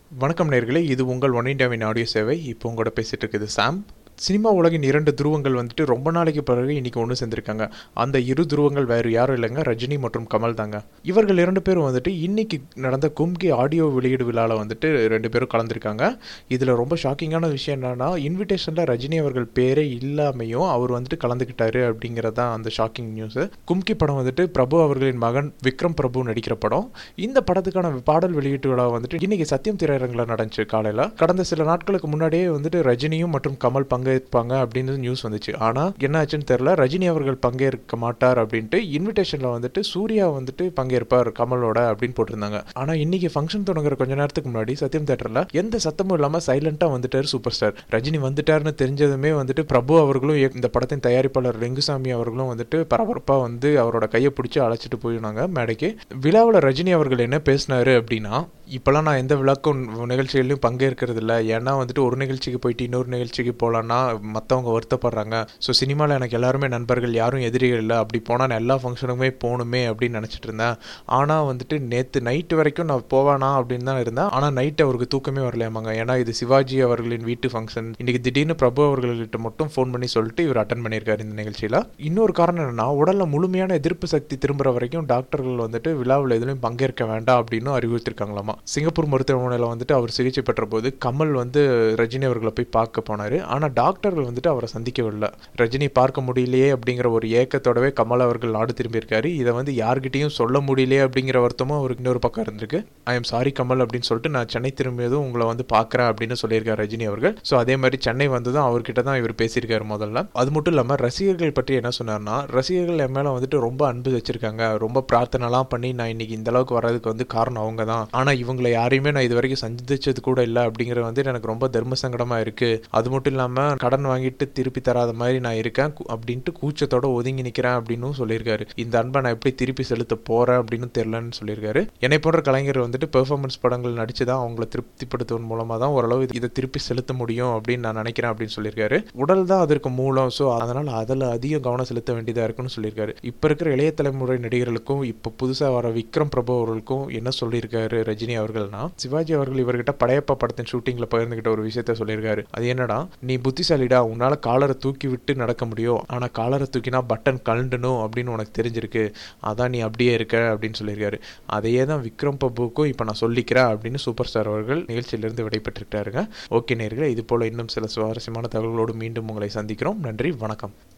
வணக்கம் நேர்களே இது உங்கள் ஒன் இண்டியாவின் ஆடியோ சேவை இப்போ உங்களோட பேசிட்டு இருக்குது சாம் சினிமா உலகின் இரண்டு துருவங்கள் வந்துட்டு ரொம்ப நாளைக்கு பிறகு இன்னைக்கு ஒன்று சேர்ந்திருக்காங்க அந்த இரு துருவங்கள் வேறு யாரும் இல்லைங்க ரஜினி மற்றும் கமல் தாங்க இவர்கள் இரண்டு பேரும் வந்துட்டு இன்னைக்கு நடந்த கும்கி ஆடியோ வெளியீடு விழாவில் வந்துட்டு ரெண்டு பேரும் கலந்துருக்காங்க இதில் ரொம்ப ஷாக்கிங்கான விஷயம் என்னன்னா இன்விடேஷனில் ரஜினி அவர்கள் பேரே இல்லாமையும் அவர் வந்துட்டு கலந்துக்கிட்டாரு அப்படிங்கிறது தான் அந்த ஷாக்கிங் நியூஸ் கும்கி படம் வந்துட்டு பிரபு அவர்களின் மகன் விக்ரம் பிரபு நடிக்கிற படம் இந்த படத்துக்கான பாடல் வெளியீட்டு விழா வந்துட்டு இன்னைக்கு சத்தியம் திரையரங்கில் நடந்துச்சு காலையில் கடந்த சில நாட்களுக்கு முன்னாடியே வந்துட்டு ரஜினியும் மற்றும் கமல் பங்கேற்பாங்க அப்படின்னு நியூஸ் வந்துச்சு ஆனால் என்ன ஆச்சுன்னு தெரியல ரஜினி அவர்கள் பங்கேற்க மாட்டார் அப்படின்ட்டு இன்விடேஷனில் வந்துட்டு சூர்யா வந்துட்டு பங்கேற்பார் கமலோட அப்படின்னு போட்டிருந்தாங்க ஆனால் இன்னைக்கு ஃபங்க்ஷன் தொடங்குற கொஞ்ச நேரத்துக்கு முன்னாடி சத்தியம் தேட்டரில் எந்த சத்தமும் இல்லாமல் சைலண்டாக வந்துட்டார் சூப்பர் ஸ்டார் ரஜினி வந்துட்டாருன்னு தெரிஞ்சதுமே வந்துட்டு பிரபு அவர்களும் இயக்க- இந்த படத்தின் தயாரிப்பாளர் ரெங்குசாமி அவர்களும் வந்துட்டு பரபரப்பாக வந்து அவரோட கையை பிடிச்சி அழைச்சிட்டு போயிருந்தாங்க மேடைக்கு விழாவில் ரஜினி அவர்கள் என்ன பேசினாரு அப்படின்னா இப்போலாம் நான் எந்த விழாக்கும் நிகழ்ச்சிகளையும் பங்கேற்கிறது இல்லை ஏன்னா வந்துட்டு ஒரு நிகழ்ச்சிக்கு போயிட்டு இன்னொரு நிகழ்ச்சிக்கு போகலான்னா மற்றவங்க வருத்தப்படுறாங்க ஸோ சினிமாவில் எனக்கு எல்லாருமே நண்பர்கள் யாரும் எதிரிகள் இல்லை அப்படி போனால் நான் எல்லா ஃபங்க்ஷனுக்குமே போகணுமே அப்படின்னு நினச்சிட்டு இருந்தேன் ஆனால் வந்துட்டு நேற்று நைட்டு வரைக்கும் நான் போவேனா அப்படின்னு தான் இருந்தேன் ஆனால் நைட் அவருக்கு தூக்கமே வரலையாமாங்க ஏன்னா இது சிவாஜி அவர்களின் வீட்டு ஃபங்க்ஷன் இன்னைக்கு திடீர்னு பிரபு அவர்கள்கிட்ட மட்டும் ஃபோன் பண்ணி சொல்லிட்டு இவர் அட்டன் பண்ணியிருக்காரு இந்த நிகழ்ச்சியில் இன்னொரு காரணம் என்னன்னா உடல்ல முழுமையான எதிர்ப்பு சக்தி திரும்புற வரைக்கும் டாக்டர்கள் வந்துட்டு விழாவில் எதுலையும் பங்கேற்க வேண்டாம் அப்படின்னு அறிவுறுத்திருக்காங்களாமா சிங்கப்பூர் மருத்துவமனையில் வந்துட்டு அவர் சிகிச்சை பெற்ற போது கமல் வந்து ரஜினி அவர்களை போய் பார்க்க போனாரு ஆனால் டாக்டர்கள் வந்துட்டு அவரை சந்திக்கவில்லை ரஜினி பார்க்க முடியலையே அப்படிங்கிற ஒரு ஏக்கத்தோடவே கமல் அவர்கள் நாடு திரும்பியிருக்காரு இதை வந்து யார்கிட்டயும் சொல்ல முடியலையே அப்படிங்கிற வருத்தமும் அவருக்கு இன்னொரு பக்கம் இருந்திருக்கு ஐ எம் சாரி கமல் அப்படின்னு சொல்லிட்டு நான் சென்னை திரும்பியதும் உங்களை வந்து பார்க்குறேன் அப்படின்னு சொல்லியிருக்காரு ரஜினி அவர்கள் ஸோ அதே மாதிரி சென்னை வந்ததும் அவர்கிட்ட தான் இவர் பேசியிருக்காரு முதல்ல அது மட்டும் இல்லாமல் ரசிகர்கள் பற்றி என்ன சொன்னார்னா ரசிகர்கள் என் மேலே வந்துட்டு ரொம்ப அன்பு வச்சிருக்காங்க ரொம்ப பிரார்த்தனைலாம் பண்ணி நான் இன்னைக்கு இந்த அளவுக்கு வர்றதுக்கு வந்து காரணம் அவங்க தான் ஆனால் இவங்களை யாரையுமே நான் இது வரைக்கும் சந்திச்சது கூட இல்லை அப்படிங்கிறது வந்து எனக்கு ரொம்ப தர்ம சங்கடமா இருக்கு அது மட்டும் இல்லாமல் கடன் வாங்கிட்டு திருப்பி தராத மாதிரி நான் இருக்கேன் கு- அப்படின்ட்டு கூச்சத்தோட ஒதுங்கி நிற்கிறேன் அப்படின்னும் சொல்லியிருக்காரு இந்த அன்பை நான் எப்படி திருப்பி செலுத்த போறேன் அப்படின்னு தெரிலன்னு சொல்லியிருக்காரு என்னை போன்ற கலைஞர் வந்துட்டு பெர்ஃபார்மன்ஸ் படங்கள் நடிச்சு தான் அவங்கள திருப்திப்படுத்துவதன் மூலமாக தான் ஓரளவு இது- இதை திருப்பி செலுத்த முடியும் அப்படின்னு நான் நினைக்கிறேன் அப்படின்னு சொல்லியிருக்காரு உடல் தான் அதற்கு மூலம் ஸோ அதனால அதில் அதிக கவனம் செலுத்த வேண்டியதாக இருக்குன்னு சொல்லியிருக்காரு இப்போ இருக்கிற இளைய தலைமுறை நடிகர்களுக்கும் இப்போ புதுசாக வர விக்ரம் பிரபு அவர்களுக்கும் என்ன சொல்லியிருக்காரு ரஜினி அவர்கள்னா சிவாஜி அவர்கள் இவர்கிட்ட படையப்பா படத்தின் ஷூட்டிங்கில் பகிர்ந்துகிட்ட ஒரு விஷயத்த சொல்லியிருக்காரு அது என்னடா நீ புத்திசாலிடா உன்னால காலரை தூக்கி விட்டு நடக்க முடியும் ஆனால் காலரை தூக்கினா பட்டன் கழண்டணும் அப்படின்னு உனக்கு தெரிஞ்சிருக்கு அதான் நீ அப்படியே இருக்க அப்படின்னு சொல்லியிருக்காரு அதையே தான் விக்ரம் பிரபுக்கும் இப்போ நான் சொல்லிக்கிறேன் அப்படின்னு சூப்பர் ஸ்டார் அவர்கள் நிகழ்ச்சியிலிருந்து விடைபெற்றிருக்காருங்க ஓகே நேர்களே இது போல இன்னும் சில சுவாரஸ்யமான தகவல்களோடு மீண்டும் உங்களை சந்திக்கிறோம் நன்றி வணக்கம்